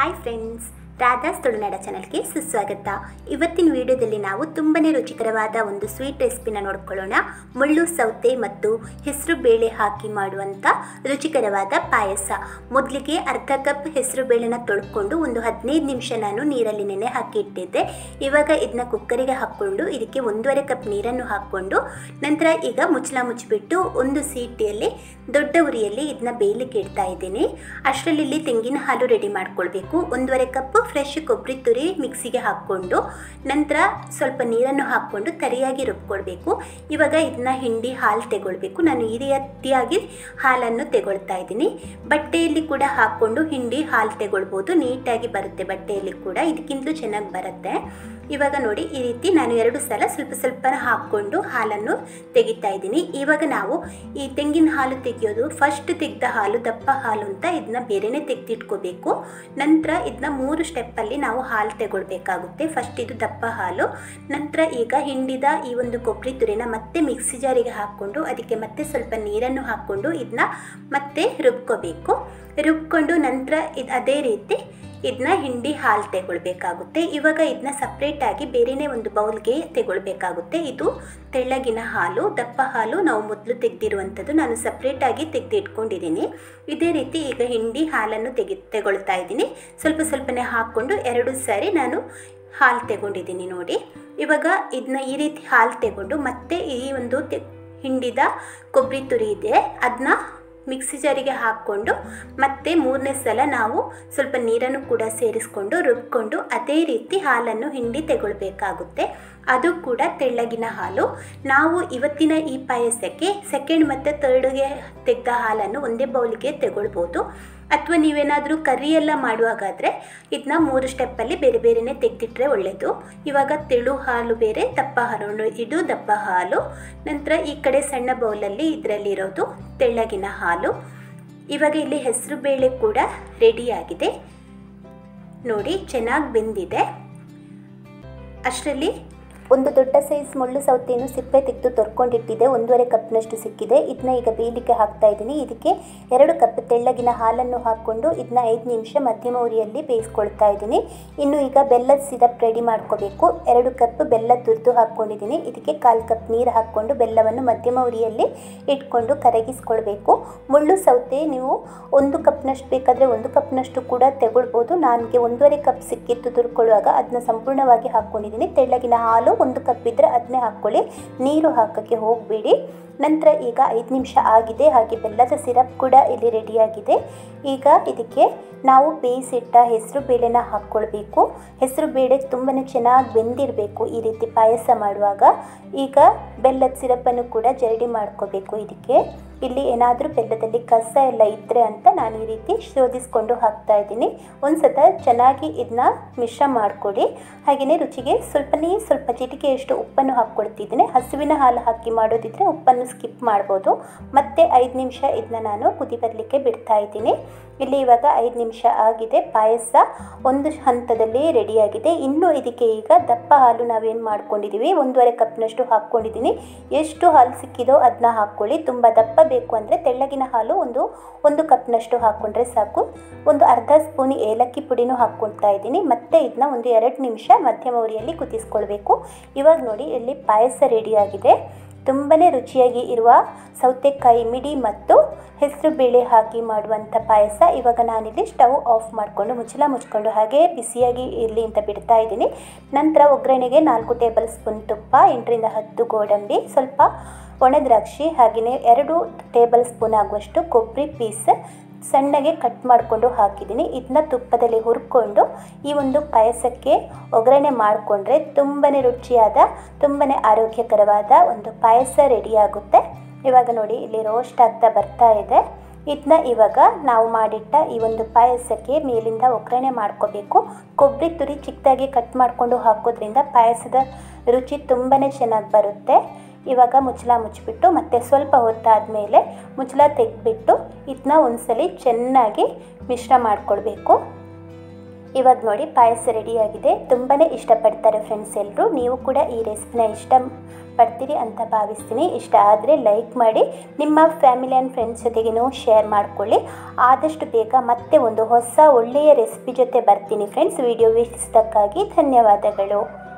hi friends Radha's ತುಳುನಾಡ ಚಾನಲ್ಗೆ ಸುಸ್ವಾಗತ ಇವತ್ತಿನ ವಿಡಿಯೋದಲ್ಲಿ ನಾವು ತುಂಬನೇ ರುಚಿಕರವಾದ ಒಂದು ಸ್ವೀಟ್ ರೆಸಿಪಿನ ನೋಡ್ಕೊಳ್ಳೋಣ ಮುಳ್ಳು ಸೌತೆ ಮತ್ತು ಹೆಸರು ಬೇಳೆ ಹಾಕಿ ಮಾಡುವಂಥ ರುಚಿಕರವಾದ ಪಾಯಸ ಮೊದಲಿಗೆ ಅರ್ಧ ಕಪ್ ಹೆಸರು ಬೇಳೆನ ತೊಳ್ಕೊಂಡು ಒಂದು ಹದಿನೈದು ನಿಮಿಷ ನಾನು ನೀರಲ್ಲಿ ನೆನೆ ಹಾಕಿ ಇಟ್ಟಿದ್ದೆ ಇವಾಗ ಇದನ್ನ ಕುಕ್ಕರಿಗೆ ಹಾಕ್ಕೊಂಡು ಇದಕ್ಕೆ ಒಂದೂವರೆ ಕಪ್ ನೀರನ್ನು ಹಾಕ್ಕೊಂಡು ನಂತರ ಈಗ ಮುಚ್ಚಳ ಮುಚ್ಚಿಬಿಟ್ಟು ಒಂದು ಸೀಟಿಯಲ್ಲಿ ದೊಡ್ಡ ಉರಿಯಲ್ಲಿ ಇದನ್ನ ಬೇಯಲಿಕ್ಕೆ ಇಡ್ತಾ ಇದ್ದೀನಿ ಅಷ್ಟರಲ್ಲಿ ಇಲ್ಲಿ ತೆಂಗಿನ ಹಾಲು ರೆಡಿ ಮಾಡ್ಕೊಳ್ಬೇಕು ಒಂದೂವರೆ ಕಪ್ ಫ್ರೆಶ್ ಕೊಬ್ಬರಿ ತುರಿ ಮಿಕ್ಸಿಗೆ ಹಾಕ್ಕೊಂಡು ನಂತರ ಸ್ವಲ್ಪ ನೀರನ್ನು ಹಾಕ್ಕೊಂಡು ತರಿಯಾಗಿ ರುಬ್ಕೊಳ್ಬೇಕು ಇವಾಗ ಇದನ್ನ ಹಿಂಡಿ ಹಾಲು ತೆಗೊಳ್ಬೇಕು ನಾನು ಈ ರೀತಿಯಾಗಿ ಹಾಲನ್ನು ತೆಗೊಳ್ತಾ ಇದ್ದೀನಿ ಬಟ್ಟೆಯಲ್ಲಿ ಕೂಡ ಹಾಕ್ಕೊಂಡು ಹಿಂಡಿ ಹಾಲು ತೆಗೊಳ್ಬೋದು ನೀಟಾಗಿ ಬರುತ್ತೆ ಬಟ್ಟೆಯಲ್ಲಿ ಕೂಡ ಇದಕ್ಕಿಂತಲೂ ಚೆನ್ನಾಗಿ ಬರುತ್ತೆ ಇವಾಗ ನೋಡಿ ಈ ರೀತಿ ನಾನು ಎರಡು ಸಲ ಸ್ವಲ್ಪ ಸ್ವಲ್ಪ ಹಾಕ್ಕೊಂಡು ಹಾಲನ್ನು ತೆಗಿತಾ ಇದ್ದೀನಿ ಇವಾಗ ನಾವು ಈ ತೆಂಗಿನ ಹಾಲು ತೆಗೆಯೋದು ಫಸ್ಟ್ ತೆಗೆದ ಹಾಲು ದಪ್ಪ ಹಾಲು ಅಂತ ಇದನ್ನ ಬೇರೆನೇ ತೆಗೆದಿಟ್ಕೋಬೇಕು ನಂತರ ಇದನ್ನ ಮೂರು ಸ್ಟೆಪ್ಪಲ್ಲಿ ನಾವು ಹಾಲು ತೆಗೊಳ್ಬೇಕಾಗುತ್ತೆ ಫಸ್ಟ್ ಇದು ದಪ್ಪ ಹಾಲು ನಂತರ ಈಗ ಹಿಂಡಿದ ಈ ಒಂದು ಕೊಬ್ಬರಿ ತುರಿನ ಮತ್ತೆ ಮಿಕ್ಸಿ ಜಾರಿಗೆ ಹಾಕ್ಕೊಂಡು ಅದಕ್ಕೆ ಮತ್ತೆ ಸ್ವಲ್ಪ ನೀರನ್ನು ಹಾಕ್ಕೊಂಡು ಇದನ್ನ ಮತ್ತೆ ರುಬ್ಕೋಬೇಕು ರುಬ್ಕೊಂಡು ನಂತರ ಇದು ಅದೇ ರೀತಿ ಇದನ್ನ ಹಿಂಡಿ ಹಾಲು ತೆಗೊಳ್ಬೇಕಾಗುತ್ತೆ ಇವಾಗ ಇದನ್ನ ಸಪ್ರೇಟಾಗಿ ಬೇರೆಯೇ ಒಂದು ಬೌಲ್ಗೆ ತೆಗೊಳ್ಬೇಕಾಗುತ್ತೆ ಇದು ತೆಳ್ಳಗಿನ ಹಾಲು ದಪ್ಪ ಹಾಲು ನಾವು ಮೊದಲು ತೆಗೆದಿರುವಂಥದ್ದು ನಾನು ಸಪ್ರೇಟಾಗಿ ತೆಗೆದು ಇಟ್ಕೊಂಡಿದ್ದೀನಿ ಇದೇ ರೀತಿ ಈಗ ಹಿಂಡಿ ಹಾಲನ್ನು ತೆಗಿ ತೆಗೊಳ್ತಾ ಇದ್ದೀನಿ ಸ್ವಲ್ಪ ಸ್ವಲ್ಪನೇ ಹಾಕ್ಕೊಂಡು ಎರಡು ಸಾರಿ ನಾನು ಹಾಲು ತೆಗೊಂಡಿದ್ದೀನಿ ನೋಡಿ ಇವಾಗ ಇದನ್ನ ಈ ರೀತಿ ಹಾಲು ತೆಗೊಂಡು ಮತ್ತೆ ಈ ಒಂದು ತೆ ಹಿಂಡಿದ ಕೊಬ್ಬರಿ ತುರಿ ಇದೆ ಅದನ್ನ ಮಿಕ್ಸಿ ಜಾರಿಗೆ ಹಾಕ್ಕೊಂಡು ಮತ್ತೆ ಮೂರನೇ ಸಲ ನಾವು ಸ್ವಲ್ಪ ನೀರನ್ನು ಕೂಡ ಸೇರಿಸ್ಕೊಂಡು ರುಬ್ಕೊಂಡು ಅದೇ ರೀತಿ ಹಾಲನ್ನು ಹಿಂಡಿ ತೆಗೊಳ್ಬೇಕಾಗುತ್ತೆ ಅದು ಕೂಡ ತೆಳ್ಳಗಿನ ಹಾಲು ನಾವು ಇವತ್ತಿನ ಈ ಪಾಯಸಕ್ಕೆ ಸೆಕೆಂಡ್ ಮತ್ತು ತರ್ಡ್ಗೆ ತೆಗೆದ ಹಾಲನ್ನು ಒಂದೇ ಬೌಲಿಗೆ ತೆಗೊಳ್ಬೋದು ಅಥವಾ ನೀವೇನಾದರೂ ಕರಿ ಎಲ್ಲ ಮಾಡುವಾಗಾದರೆ ಇದನ್ನ ಮೂರು ಸ್ಟೆಪ್ಪಲ್ಲಿ ಬೇರೆ ಬೇರೆನೇ ತೆಗೆದಿಟ್ರೆ ಒಳ್ಳೆಯದು ಇವಾಗ ತೆಳು ಹಾಲು ಬೇರೆ ದಪ್ಪ ಹಾಲು ಇದು ದಪ್ಪ ಹಾಲು ನಂತರ ಈ ಕಡೆ ಸಣ್ಣ ಬೌಲಲ್ಲಿ ಇದರಲ್ಲಿರೋದು ತೆಳ್ಳಗಿನ ಹಾಲು ಇವಾಗ ಇಲ್ಲಿ ಹೆಸರು ಬೇಳೆ ಕೂಡ ರೆಡಿಯಾಗಿದೆ ನೋಡಿ ಚೆನ್ನಾಗಿ ಬೆಂದಿದೆ ಅಷ್ಟರಲ್ಲಿ ಒಂದು ದೊಡ್ಡ ಸೈಜ್ ಮುಳ್ಳು ಸೌತೆಯನ್ನು ಸಿಪ್ಪೆ ತೆಗೆದು ತೊರ್ಕೊಂಡಿಟ್ಟಿದೆ ಒಂದೂವರೆ ಕಪ್ನಷ್ಟು ಸಿಕ್ಕಿದೆ ಇದನ್ನ ಈಗ ಬೇಯಲಿಕ್ಕೆ ಹಾಕ್ತಾ ಇದ್ದೀನಿ ಇದಕ್ಕೆ ಎರಡು ಕಪ್ ತೆಳ್ಳಗಿನ ಹಾಲನ್ನು ಹಾಕ್ಕೊಂಡು ಇದನ್ನ ಐದು ನಿಮಿಷ ಮಧ್ಯಮ ಉರಿಯಲ್ಲಿ ಬೇಯಿಸ್ಕೊಳ್ತಾ ಇದ್ದೀನಿ ಇನ್ನು ಈಗ ಬೆಲ್ಲದ ಸಿರಪ್ ರೆಡಿ ಮಾಡ್ಕೋಬೇಕು ಎರಡು ಕಪ್ ಬೆಲ್ಲ ತುರಿದು ಹಾಕ್ಕೊಂಡಿದ್ದೀನಿ ಇದಕ್ಕೆ ಕಾಲು ಕಪ್ ನೀರು ಹಾಕ್ಕೊಂಡು ಬೆಲ್ಲವನ್ನು ಮಧ್ಯಮ ಉರಿಯಲ್ಲಿ ಇಟ್ಕೊಂಡು ಕರಗಿಸ್ಕೊಳ್ಬೇಕು ಮುಳ್ಳು ಸೌತೆ ನೀವು ಒಂದು ಕಪ್ನಷ್ಟು ಬೇಕಾದರೆ ಒಂದು ಕಪ್ನಷ್ಟು ಕೂಡ ತಗೊಳ್ಬೋದು ನನಗೆ ಒಂದೂವರೆ ಕಪ್ ಸಿಕ್ಕಿತ್ತು ತುರ್ಕೊಳ್ಳುವಾಗ ಅದನ್ನ ಸಂಪೂರ್ಣವಾಗಿ ಹಾಕ್ಕೊಂಡಿದ್ದೀನಿ ತೆಳ್ಳಗಿನ ಹಾಲು ಒಂದು ಕಪ್ ಇದ್ದರೆ ಅದನ್ನೇ ಹಾಕ್ಕೊಳ್ಳಿ ನೀರು ಹಾಕೋಕ್ಕೆ ಹೋಗಬೇಡಿ ನಂತರ ಈಗ ಐದು ನಿಮಿಷ ಆಗಿದೆ ಹಾಗೆ ಬೆಲ್ಲದ ಸಿರಪ್ ಕೂಡ ಇಲ್ಲಿ ರೆಡಿಯಾಗಿದೆ ಈಗ ಇದಕ್ಕೆ ನಾವು ಬೇಯಿಸಿಟ್ಟ ಹೆಸರು ಬೇಳೆನ ಹಾಕ್ಕೊಳ್ಬೇಕು ಹೆಸರು ಬೇಳೆ ತುಂಬಾ ಚೆನ್ನಾಗಿ ಬೆಂದಿರಬೇಕು ಈ ರೀತಿ ಪಾಯಸ ಮಾಡುವಾಗ ಈಗ ಬೆಲ್ಲದ ಸಿರಪ್ಪನ್ನು ಕೂಡ ಜರಡಿ ಮಾಡ್ಕೋಬೇಕು ಇದಕ್ಕೆ ಇಲ್ಲಿ ಏನಾದರೂ ಬೆಲ್ಲದಲ್ಲಿ ಕಸ ಎಲ್ಲ ಇದ್ದರೆ ಅಂತ ನಾನು ಈ ರೀತಿ ಶೋಧಿಸ್ಕೊಂಡು ಹಾಕ್ತಾ ಇದ್ದೀನಿ ಒಂದು ಸತ ಚೆನ್ನಾಗಿ ಇದನ್ನ ಮಿಶ್ರ ಮಾಡಿಕೊಡಿ ಹಾಗೆಯೇ ರುಚಿಗೆ ಸ್ವಲ್ಪನೇ ಸ್ವಲ್ಪ ಚಿಟಿಕೆಯಷ್ಟು ಉಪ್ಪನ್ನು ಹಾಕ್ಕೊಳ್ತಿದ್ದೀನಿ ಹಸುವಿನ ಹಾಲು ಹಾಕಿ ಮಾಡೋದಿದ್ರೆ ಉಪ್ಪನ್ನು ಸ್ಕಿಪ್ ಮಾಡ್ಬೋದು ಮತ್ತೆ ಐದು ನಿಮಿಷ ಇದನ್ನ ನಾನು ಕುದಿ ಬರಲಿಕ್ಕೆ ಬಿಡ್ತಾ ಇದ್ದೀನಿ ಇಲ್ಲಿ ಇವಾಗ ಐದು ನಿಮಿಷ ಆಗಿದೆ ಪಾಯಸ ಒಂದು ಹಂತದಲ್ಲಿ ರೆಡಿಯಾಗಿದೆ ಇನ್ನು ಇದಕ್ಕೆ ಈಗ ದಪ್ಪ ಹಾಲು ನಾವೇನು ಮಾಡ್ಕೊಂಡಿದ್ದೀವಿ ಒಂದೂವರೆ ಕಪ್ನಷ್ಟು ಹಾಕ್ಕೊಂಡಿದ್ದೀನಿ ಎಷ್ಟು ಹಾಲು ಸಿಕ್ಕಿದೋ ಅದನ್ನ ಹಾಕ್ಕೊಳ್ಳಿ ತುಂಬ ದಪ್ಪ ಬೇಕು ಅಂದರೆ ತೆಳ್ಳಗಿನ ಹಾಲು ಒಂದು ಒಂದು ಕಪ್ನಷ್ಟು ಹಾಕ್ಕೊಂಡ್ರೆ ಸಾಕು ಒಂದು ಅರ್ಧ ಸ್ಪೂನ್ ಏಲಕ್ಕಿ ಪುಡಿನೂ ಹಾಕ್ಕೊಳ್ತಾ ಇದ್ದೀನಿ ಮತ್ತೆ ಇದನ್ನ ಒಂದು ಎರಡು ನಿಮಿಷ ಮಧ್ಯಮ ಉರಿಯಲ್ಲಿ ಕುದಿಸ್ಕೊಳ್ಬೇಕು ಇವಾಗ ನೋಡಿ ಇಲ್ಲಿ ಪಾಯಸ ರೆಡಿಯಾಗಿದೆ ತುಂಬಾ ರುಚಿಯಾಗಿ ಇರುವ ಸೌತೆಕಾಯಿ ಮಿಡಿ ಮತ್ತು ಹೆಸರು ಬೇಳೆ ಹಾಕಿ ಮಾಡುವಂಥ ಪಾಯಸ ಇವಾಗ ನಾನಿಲ್ಲಿ ಸ್ಟವ್ ಆಫ್ ಮಾಡಿಕೊಂಡು ಮುಚ್ಚಳ ಮುಚ್ಕೊಂಡು ಹಾಗೆ ಬಿಸಿಯಾಗಿ ಇರಲಿ ಅಂತ ಬಿಡ್ತಾ ಇದ್ದೀನಿ ನಂತರ ಒಗ್ಗರಣೆಗೆ ನಾಲ್ಕು ಟೇಬಲ್ ಸ್ಪೂನ್ ತುಪ್ಪ ಎಂಟರಿಂದ ಹತ್ತು ಗೋಡಂಬಿ ಸ್ವಲ್ಪ ಒಣ ದ್ರಾಕ್ಷಿ ಹಾಗೆಯೇ ಎರಡು ಟೇಬಲ್ ಸ್ಪೂನ್ ಆಗುವಷ್ಟು ಕೊಬ್ಬರಿ ಪೀಸ್ ಸಣ್ಣಗೆ ಕಟ್ ಮಾಡಿಕೊಂಡು ಹಾಕಿದ್ದೀನಿ ಇದನ್ನ ತುಪ್ಪದಲ್ಲಿ ಹುರ್ಕೊಂಡು ಈ ಒಂದು ಪಾಯಸಕ್ಕೆ ಒಗ್ಗರಣೆ ಮಾಡಿಕೊಂಡ್ರೆ ತುಂಬಾ ರುಚಿಯಾದ ತುಂಬಾ ಆರೋಗ್ಯಕರವಾದ ಒಂದು ಪಾಯಸ ರೆಡಿಯಾಗುತ್ತೆ ಇವಾಗ ನೋಡಿ ಇಲ್ಲಿ ರೋಸ್ಟ್ ಆಗ್ತಾ ಬರ್ತಾ ಇದೆ ಇದನ್ನ ಇವಾಗ ನಾವು ಮಾಡಿಟ್ಟ ಈ ಒಂದು ಪಾಯಸಕ್ಕೆ ಮೇಲಿಂದ ಒಗ್ಗರಣೆ ಮಾಡ್ಕೋಬೇಕು ಕೊಬ್ಬರಿ ತುರಿ ಚಿಕ್ಕದಾಗಿ ಕಟ್ ಮಾಡಿಕೊಂಡು ಹಾಕೋದ್ರಿಂದ ಪಾಯಸದ ರುಚಿ ತುಂಬಾ ಚೆನ್ನಾಗಿ ಬರುತ್ತೆ ಇವಾಗ ಮುಚ್ಚಳ ಮುಚ್ಚಿಬಿಟ್ಟು ಮತ್ತೆ ಸ್ವಲ್ಪ ಹೊತ್ತಾದಮೇಲೆ ಮುಚ್ಚಳ ತೆಗೆದ್ಬಿಟ್ಟು ಇದನ್ನ ಒಂದ್ಸಲಿ ಚೆನ್ನಾಗಿ ಮಿಶ್ರ ಮಾಡಿಕೊಳ್ಬೇಕು ಇವಾಗ ನೋಡಿ ಪಾಯಸ ರೆಡಿಯಾಗಿದೆ ತುಂಬಾ ಇಷ್ಟಪಡ್ತಾರೆ ಫ್ರೆಂಡ್ಸ್ ಎಲ್ಲರೂ ನೀವು ಕೂಡ ಈ ರೆಸಿಪಿನ ಇಷ್ಟ ಪಡ್ತೀರಿ ಅಂತ ಭಾವಿಸ್ತೀನಿ ಇಷ್ಟ ಆದರೆ ಲೈಕ್ ಮಾಡಿ ನಿಮ್ಮ ಫ್ಯಾಮಿಲಿ ಆ್ಯಂಡ್ ಫ್ರೆಂಡ್ಸ್ ಜೊತೆಗೇನೂ ಶೇರ್ ಮಾಡ್ಕೊಳ್ಳಿ ಆದಷ್ಟು ಬೇಗ ಮತ್ತೆ ಒಂದು ಹೊಸ ಒಳ್ಳೆಯ ರೆಸಿಪಿ ಜೊತೆ ಬರ್ತೀನಿ ಫ್ರೆಂಡ್ಸ್ ವಿಡಿಯೋ ವೀಕ್ಷಿಸಿದ್ದಕ್ಕಾಗಿ ಧನ್ಯವಾದಗಳು